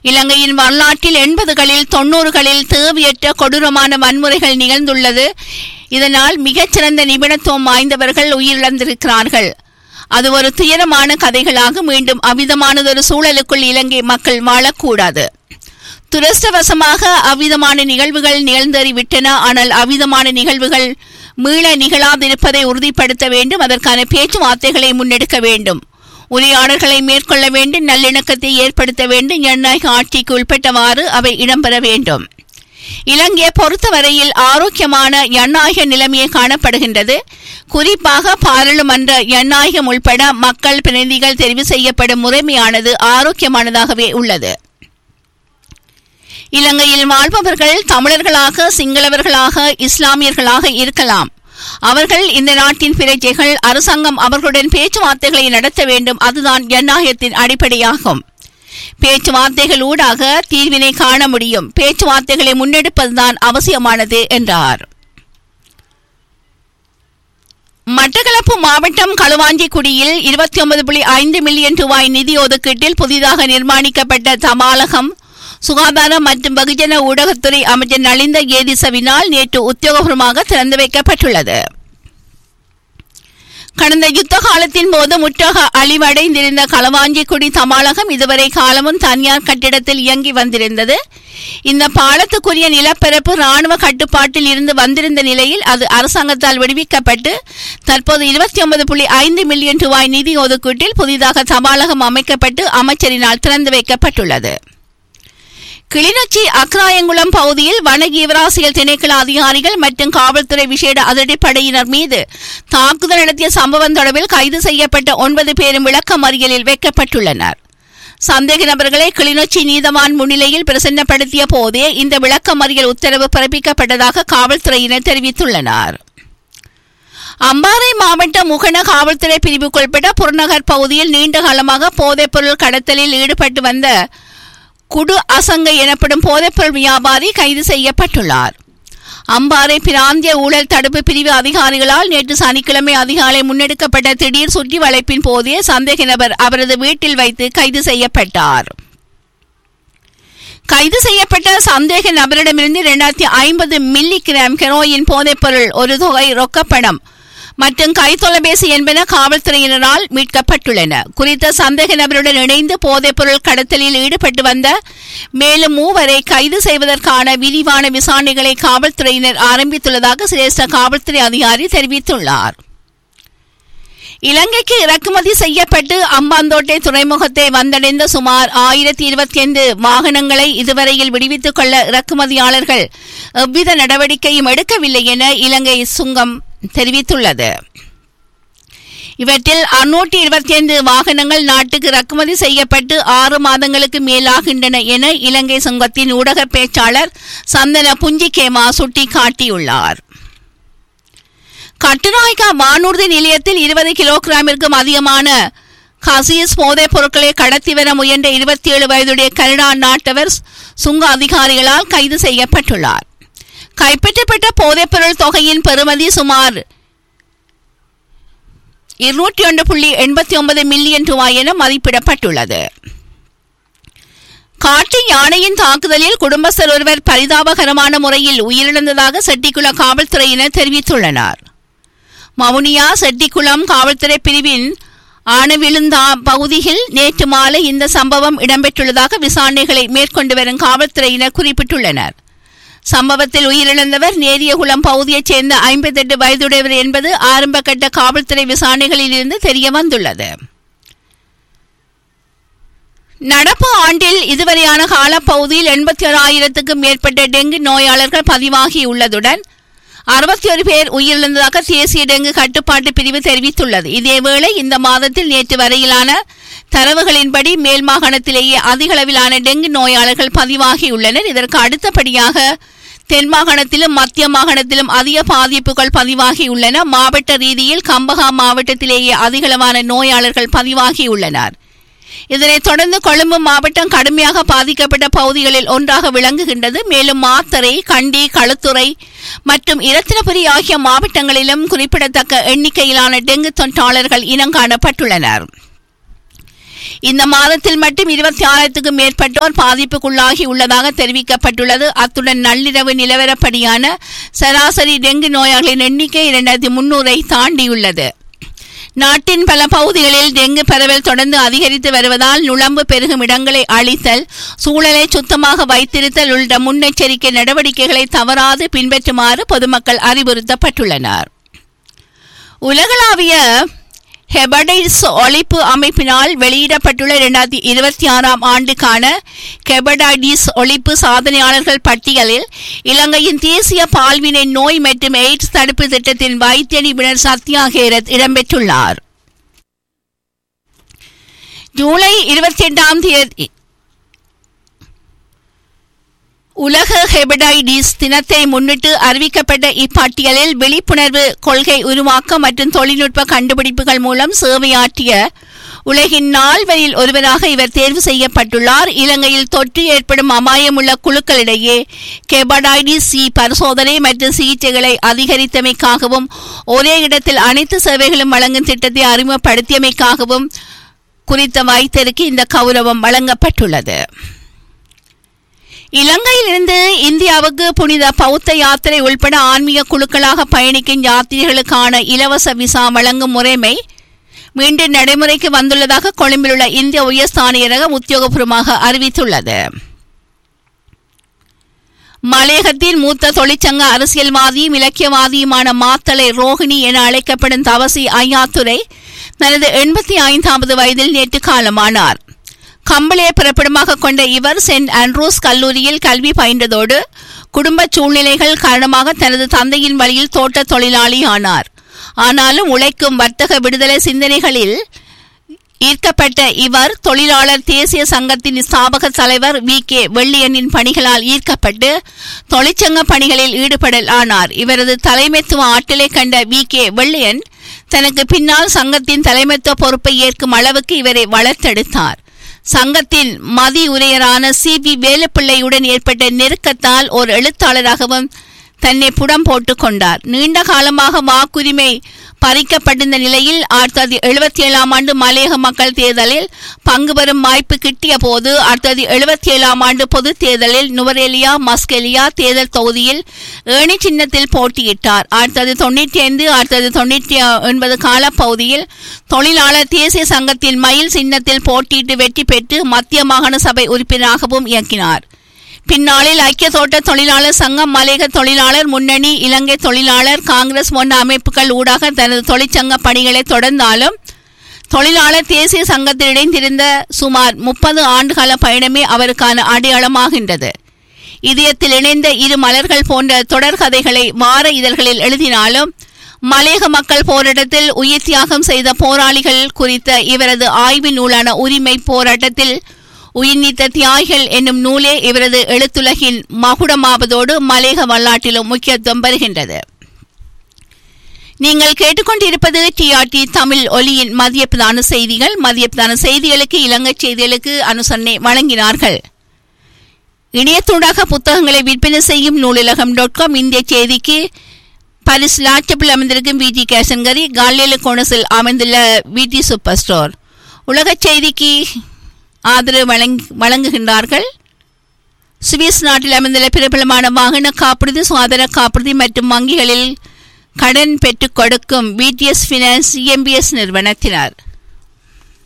இலங்கையின் வரலாற்றில் எண்பதுகளில் தொன்னூறுகளில் தேவையற்ற கொடூரமான வன்முறைகள் நிகழ்ந்துள்ளது இதனால் மிகச்சிறந்த நிபுணத்துவம் வாய்ந்தவர்கள் உயிரிழந்திருக்கிறார்கள் அது ஒரு துயரமான கதைகளாக மீண்டும் அவ்விதமானதொரு சூழலுக்குள் இலங்கை மக்கள் வாழக்கூடாது துரஷ்டவசமாக அவ்விதமான நிகழ்வுகள் நிகழ்ந்தறிவிட்டன ஆனால் அவ்விதமான நிகழ்வுகள் மீள நிகழாதிருப்பதை உறுதிப்படுத்த வேண்டும் அதற்கான பேச்சுவார்த்தைகளை முன்னெடுக்க வேண்டும் உரையாடல்களை மேற்கொள்ள வேண்டும் நல்லிணக்கத்தை ஏற்படுத்த வேண்டும் ஜனநாயக ஆட்சிக்கு உட்பட்டவாறு அவை இடம்பெற வேண்டும் இலங்கையை பொறுத்தவரையில் ஆரோக்கியமான ஜனநாயக நிலைமையை காணப்படுகின்றது குறிப்பாக பாராளுமன்ற ஜனநாயகம் உள்பட மக்கள் பிரதிநிதிகள் தெரிவு செய்யப்படும் முறைமையானது ஆரோக்கியமானதாகவே உள்ளது இலங்கையில் வாழ்பவர்கள் தமிழர்களாக சிங்களவர்களாக இஸ்லாமியர்களாக இருக்கலாம் அவர்கள் இந்த நாட்டின் பிரஜைகள் அரசாங்கம் அவர்களுடன் பேச்சுவார்த்தைகளை நடத்த வேண்டும் அதுதான் ஜனநாயகத்தின் அடிப்படையாகும் பேச்சுவார்த்தைகள் ஊடாக தீர்வினை காண முடியும் பேச்சுவார்த்தைகளை முன்னெடுப்பதுதான் அவசியமானது என்றார் மட்டக்களப்பு மாவட்டம் களுவாஞ்சிக்குடியில் இருபத்தி ஒன்பது புள்ளி ஐந்து மில்லியன் ரூபாய் நிதி ஒதுக்கீட்டில் புதிதாக நிர்மாணிக்கப்பட்ட தபாலகம் சுகாதார மற்றும் வெகுஜன ஊடகத்துறை அமைச்சர் நலிந்த ஏதிசவினால் நேற்று உத்தியோகபூர்வமாக திறந்து வைக்கப்பட்டுள்ளது கடந்த யுத்த காலத்தின் போது முற்றாக அழிவடைந்திருந்த களவாஞ்சிக்குடி தமாலகம் இதுவரை காலமும் தனியார் கட்டிடத்தில் இயங்கி வந்திருந்தது இந்த பாலத்துக்குரிய நிலப்பரப்பு ராணுவ கட்டுப்பாட்டில் இருந்து வந்திருந்த நிலையில் அது அரசாங்கத்தால் விடுவிக்கப்பட்டு தற்போது இருபத்தி ஒன்பது புள்ளி ஐந்து மில்லியன் ரூபாய் நிதி ஒதுக்கீட்டில் புதிதாக தபாலகம் அமைக்கப்பட்டு அமைச்சரினால் திறந்து வைக்கப்பட்டுள்ளது கிளிநொச்சி அக்ராயங்குளம் பகுதியில் வன ஜீவராசிகள் திணைக்கள அதிகாரிகள் மற்றும் காவல்துறை விசேட அதிரடிப்படையினர் மீது தாக்குதல் நடத்திய சம்பவம் தொடர்பில் கைது செய்யப்பட்ட ஒன்பது பேரும் விளக்க மறியலில் வைக்கப்பட்டுள்ளனர் சந்தேக நபர்களை கிளிநொச்சி நீதவான் முன்னிலையில் பிரசன்னப்படுத்திய போதே இந்த விளக்க மறியல் உத்தரவு பிறப்பிக்கப்பட்டதாக காவல்துறையினர் தெரிவித்துள்ளனர் அம்பாறை மாவட்ட முகன காவல்துறை பிரிவுக்குட்பட்ட புறநகர் பகுதியில் நீண்ட காலமாக போதைப்பொருள் கடத்தலில் ஈடுபட்டு வந்த குடு அசங்கை எனப்படும் போதைப்பொருள் வியாபாரி கைது செய்யப்பட்டுள்ளார் அம்பாறை பிராந்திய ஊழல் தடுப்பு பிரிவு அதிகாரிகளால் நேற்று சனிக்கிழமை அதிகாலை முன்னெடுக்கப்பட்ட திடீர் சுற்றி வளைப்பின் போதே சந்தேக நபர் அவரது வீட்டில் வைத்து கைது செய்யப்பட்டார் கைது செய்யப்பட்ட சந்தேக நபரிடமிருந்து இரண்டாயிரத்தி ஐம்பது மில்லி கிராம் ஹெரோயின் போதைப்பொருள் ஒரு தொகை ரொக்கப்பணம் மற்றும் கைத்தொலைபேசி என்பன காவல்துறையினரால் மீட்கப்பட்டுள்ளன குறித்த சந்தேக நபருடன் இணைந்து போதைப்பொருள் கடத்தலில் ஈடுபட்டு வந்த மேலும் மூவரை கைது செய்வதற்கான விரிவான விசாரணைகளை காவல்துறையினர் ஆரம்பித்துள்ளதாக சிரேஷ்ட காவல்துறை அதிகாரி தெரிவித்துள்ளார் இலங்கைக்கு இறக்குமதி செய்யப்பட்டு அம்பாந்தோட்டை துறைமுகத்தை வந்தடைந்த சுமார் ஆயிரத்தி இருபத்தி ஐந்து வாகனங்களை இதுவரையில் விடுவித்துக் கொள்ள இறக்குமதியாளர்கள் எவ்வித நடவடிக்கையும் எடுக்கவில்லை என இலங்கை சுங்கம் தெரிவித்துள்ளது இவற்றில் அறுநூற்றி இருபத்தி ஐந்து வாகனங்கள் நாட்டுக்கு இறக்குமதி செய்யப்பட்டு ஆறு மாதங்களுக்கு மேலாகின்றன என இலங்கை சங்கத்தின் ஊடக பேச்சாளர் சந்தன புஞ்சிகேமா சுட்டிக்காட்டியுள்ளார் கட்டுநாயக்கா வானூர்தி நிலையத்தில் இருபது கிலோகிராமிற்கும் அதிகமான ஹசீஸ் போதைப் பொருட்களை கடத்தி வர முயன்ற இருபத்தி ஏழு வயதுடைய கனடா நாட்டவர் சுங்க அதிகாரிகளால் கைது செய்யப்பட்டுள்ளார் கைப்பற்றப்பட்ட போதைப்பொருள் தொகையின் பெறுமதி சுமார் இருநூற்றி ஒன்று புள்ளி எண்பத்தி ஒன்பது மில்லியன் ரூபாய் என மதிப்பிடப்பட்டுள்ளது காட்டு யானையின் தாக்குதலில் குடும்பஸ்தர் ஒருவர் பரிதாபகரமான முறையில் உயிரிழந்ததாக செட்டிக்குள காவல்துறையினர் தெரிவித்துள்ளனர் மவுனியா செட்டிக்குளம் காவல்துறை பிரிவின் ஆனவிழுந்தா பகுதியில் நேற்று மாலை இந்த சம்பவம் இடம்பெற்றுள்ளதாக விசாரணைகளை மேற்கொண்டு வரும் காவல்துறையினர் குறிப்பிட்டுள்ளனர் சம்பவத்தில் உயிரிழந்தவர் நேரியகுளம் பகுதியைச் சேர்ந்த ஐம்பத்தெட்டு வயதுடையவர் என்பது ஆரம்பகட்ட காவல்துறை விசாரணைகளில் இருந்து தெரிய வந்துள்ளது நடப்பு ஆண்டில் இதுவரையான காலப்பகுதியில் எண்பத்தி ஓராயிரத்துக்கும் மேற்பட்ட டெங்கு நோயாளர்கள் பதிவாகியுள்ளதுடன் அறுபத்தி ஒரு பேர் உயிரிழந்ததாக தேசிய டெங்கு கட்டுப்பாட்டு பிரிவு தெரிவித்துள்ளது இதேவேளை இந்த மாதத்தில் நேற்று வரையிலான தரவுகளின்படி மேல் மாகாணத்திலேயே அதிக அளவிலான டெங்கு நோயாளர்கள் பதிவாகியுள்ளனர் இதற்கு அடுத்தபடியாக தென் மாகாணத்திலும் மத்திய மாகாணத்திலும் அதிக பாதிப்புகள் பதிவாகியுள்ளன மாவட்ட ரீதியில் கம்பகா மாவட்டத்திலேயே அதிகளவான நோயாளர்கள் பதிவாகியுள்ளனர் இதனைத் தொடர்ந்து கொழும்பு மாவட்டம் கடுமையாக பாதிக்கப்பட்ட பகுதிகளில் ஒன்றாக விளங்குகின்றது மேலும் மாத்தறை கண்டி களுத்துறை மற்றும் இரத்தினபுரி ஆகிய மாவட்டங்களிலும் குறிப்பிடத்தக்க எண்ணிக்கையிலான டெங்கு தொற்றாளர்கள் இனங்காணப்பட்டுள்ளனர் இந்த மாதத்தில் மட்டும் இருபத்தி ஆறாயிரத்துக்கும் மேற்பட்டோர் பாதிப்புக்குள்ளாகி உள்ளதாக தெரிவிக்கப்பட்டுள்ளது அத்துடன் நள்ளிரவு நிலவரப்படியான சராசரி டெங்கு நோயாளிகளின் எண்ணிக்கை இரண்டாயிரத்தி முன்னூறை தாண்டியுள்ளது நாட்டின் பல பகுதிகளில் டெங்கு பரவல் தொடர்ந்து அதிகரித்து வருவதால் நுழம்பு பெருகும் இடங்களை அழித்தல் சூழலை சுத்தமாக வைத்திருத்தல் உள்ளிட்ட முன்னெச்சரிக்கை நடவடிக்கைகளை தவறாது பின்பற்றுமாறு பொதுமக்கள் அறிவுறுத்தப்பட்டுள்ளனர் உலகளாவிய ஹெபடைட்ஸ் ஒழிப்பு அமைப்பினால் வெளியிடப்பட்டுள்ள இரண்டாயிரத்தி இருபத்தி ஆறாம் ஆண்டுக்கான ஹெபடைடிஸ் ஒழிப்பு சாதனையாளர்கள் பட்டியலில் இலங்கையின் தேசிய பால்வினை நோய் மற்றும் எய்ட்ஸ் தடுப்பு திட்டத்தின் வைத்திய நிபுணர் சத்யா ஹேரத் இடம்பெற்றுள்ளார் ஜூலை இருபத்தி எட்டாம் தேதி உலக ஹெபடைடிஸ் தினத்தை முன்னிட்டு அறிவிக்கப்பட்ட இப்பட்டியலில் விழிப்புணர்வு கொள்கை உருவாக்கம் மற்றும் தொழில்நுட்ப கண்டுபிடிப்புகள் மூலம் சேவையாற்றிய உலகின் நால்வரில் ஒருவராக இவர் தேர்வு செய்யப்பட்டுள்ளார் இலங்கையில் தொற்று ஏற்படும் அபாயமுள்ள குழுக்களிடையே கெபடைடிஸ் சி பரிசோதனை மற்றும் சிகிச்சைகளை அதிகரித்தமைக்காகவும் ஒரே இடத்தில் அனைத்து சேவைகளும் வழங்கும் திட்டத்தை அறிமுகப்படுத்தியமைக்காகவும் குறித்த வைத்தியருக்கு இந்த கௌரவம் வழங்கப்பட்டுள்ளது இலங்கையிலிருந்து இந்தியாவுக்கு புனித பௌத்த யாத்திரை உள்பட ஆன்மீக குழுக்களாக பயணிக்கும் யாத்திரைகளுக்கான இலவச விசா வழங்கும் முறைமை மீண்டும் நடைமுறைக்கு வந்துள்ளதாக கொழும்பில் உள்ள இந்திய உயர்ஸ்தானியரகம் உத்தியோகபூர்வமாக அறிவித்துள்ளது மலையகத்தின் மூத்த தொழிற்சங்க அரசியல்வாதியும் இலக்கியவாதியுமான மாத்தளை ரோஹிணி என அழைக்கப்படும் தவசி ஐயாத்துரை தனது எண்பத்தி ஐந்தாவது வயதில் நேற்று காலமானார் கம்பளையை பிறப்பிடமாக கொண்ட இவர் சென்ட் ஆண்ட்ரூஸ் கல்லூரியில் கல்வி பயின்றதோடு குடும்ப சூழ்நிலைகள் காரணமாக தனது தந்தையின் வழியில் தோட்ட தொழிலாளி ஆனார் ஆனாலும் உழைக்கும் வர்த்தக விடுதலை சிந்தனைகளில் ஈர்க்கப்பட்ட இவர் தொழிலாளர் தேசிய சங்கத்தின் ஸ்தாபக தலைவர் வி கே வெள்ளியனின் பணிகளால் ஈர்க்கப்பட்டு தொழிற்சங்க பணிகளில் ஈடுபடல் ஆனார் இவரது தலைமைத்துவ ஆற்றலை கண்ட வி கே வெள்ளியன் தனக்கு பின்னால் சங்கத்தின் தலைமைத்துவ பொறுப்பை ஏற்கும் அளவுக்கு இவரை வளர்த்தெடுத்தார் சங்கத்தின் மதி உரையரான சி வி வேலுப்பிள்ளையுடன் ஏற்பட்ட நெருக்கத்தால் ஒரு எழுத்தாளராகவும் தன்னை புடம் போட்டுக் கொண்டார் நீண்ட காலமாக வாக்குரிமை பறிக்கப்பட்டிருந்த நிலையில் ஆயிரத்தி தொள்ளாயிரத்தி எழுபத்தி ஏழாம் ஆண்டு மலையக மக்கள் தேர்தலில் பங்கு பெறும் வாய்ப்பு கிட்டிய போது ஆயிரத்தி தொள்ளாயிரத்தி எழுபத்தி ஏழாம் ஆண்டு பொதுத் தேர்தலில் நுவரேலியா மஸ்கெலியா தேர்தல் தொகுதியில் ஏணி சின்னத்தில் போட்டியிட்டார் ஆயிரத்தி தொள்ளாயிரத்தி தொண்ணூற்றி ஐந்து ஆயிரத்தி தொள்ளாயிரத்தி தொண்ணூற்றி ஒன்பது காலப்பகுதியில் தொழிலாளர் தேசிய சங்கத்தின் மயில் சின்னத்தில் போட்டியிட்டு வெற்றி பெற்று மத்திய மாகாண சபை உறுப்பினராகவும் இயக்கினார் பின்னாளில் ஐக்கிய தோட்ட தொழிலாளர் சங்கம் மலையக தொழிலாளர் முன்னணி இலங்கை தொழிலாளர் காங்கிரஸ் போன்ற அமைப்புகள் ஊடாக தனது தொழிற்சங்க பணிகளை தொடர்ந்தாலும் தொழிலாளர் தேசிய சங்கத்தில் இணைந்திருந்த சுமார் முப்பது ஆண்டுகால பயணமே அவருக்கான அடையாளமாகின்றது இதயத்தில் இணைந்த இரு மலர்கள் போன்ற தொடர்கதைகளை வார இதழ்களில் எழுதினாலும் மலையக மக்கள் போராட்டத்தில் உயிர் தியாகம் செய்த போராளிகள் குறித்த இவரது ஆய்வு நூலான உரிமை போராட்டத்தில் உயிர்நீத்த தியாகிகள் என்னும் நூலே இவரது எழுத்துலகின் மகுடமாவதோடு மலையக வரலாற்றிலும் முக்கியத்துவம் பெறுகின்றது நீங்கள் கேட்டுக்கொண்டிருப்பது டிஆர்டி தமிழ் ஒலியின் மதிய பிரதான செய்திகள் மதிய பிரதான செய்திகளுக்கு இலங்கை செய்திகளுக்கு அனுசரணை வழங்கினார்கள் இணையத்தூடாக புத்தகங்களை விற்பனை செய்யும் நூலிலகம் டாட் காம் இந்திய செய்திக்கு பரிஸ் லாட்சப்பில் அமைந்திருக்கும் விஜி கேசன்கரி காலியல கோணஸில் அமைந்துள்ள விடி சூப்பர் ஸ்டோர் உலகச் செய்திக்கு ஆதரவு வழங்கி வழங்குகின்றார்கள் சுவிஸ் நாட்டில் அமைந்துள்ள பிரபலமான வாகன காப்புறுதி சுகாதார காப்புறுதி மற்றும் வங்கிகளில் கடன் பெற்றுக் கொடுக்கும் பிடிஎஸ் ஃபினான்ஸ் இஎம்பிஎஸ் நிறுவனத்தினர்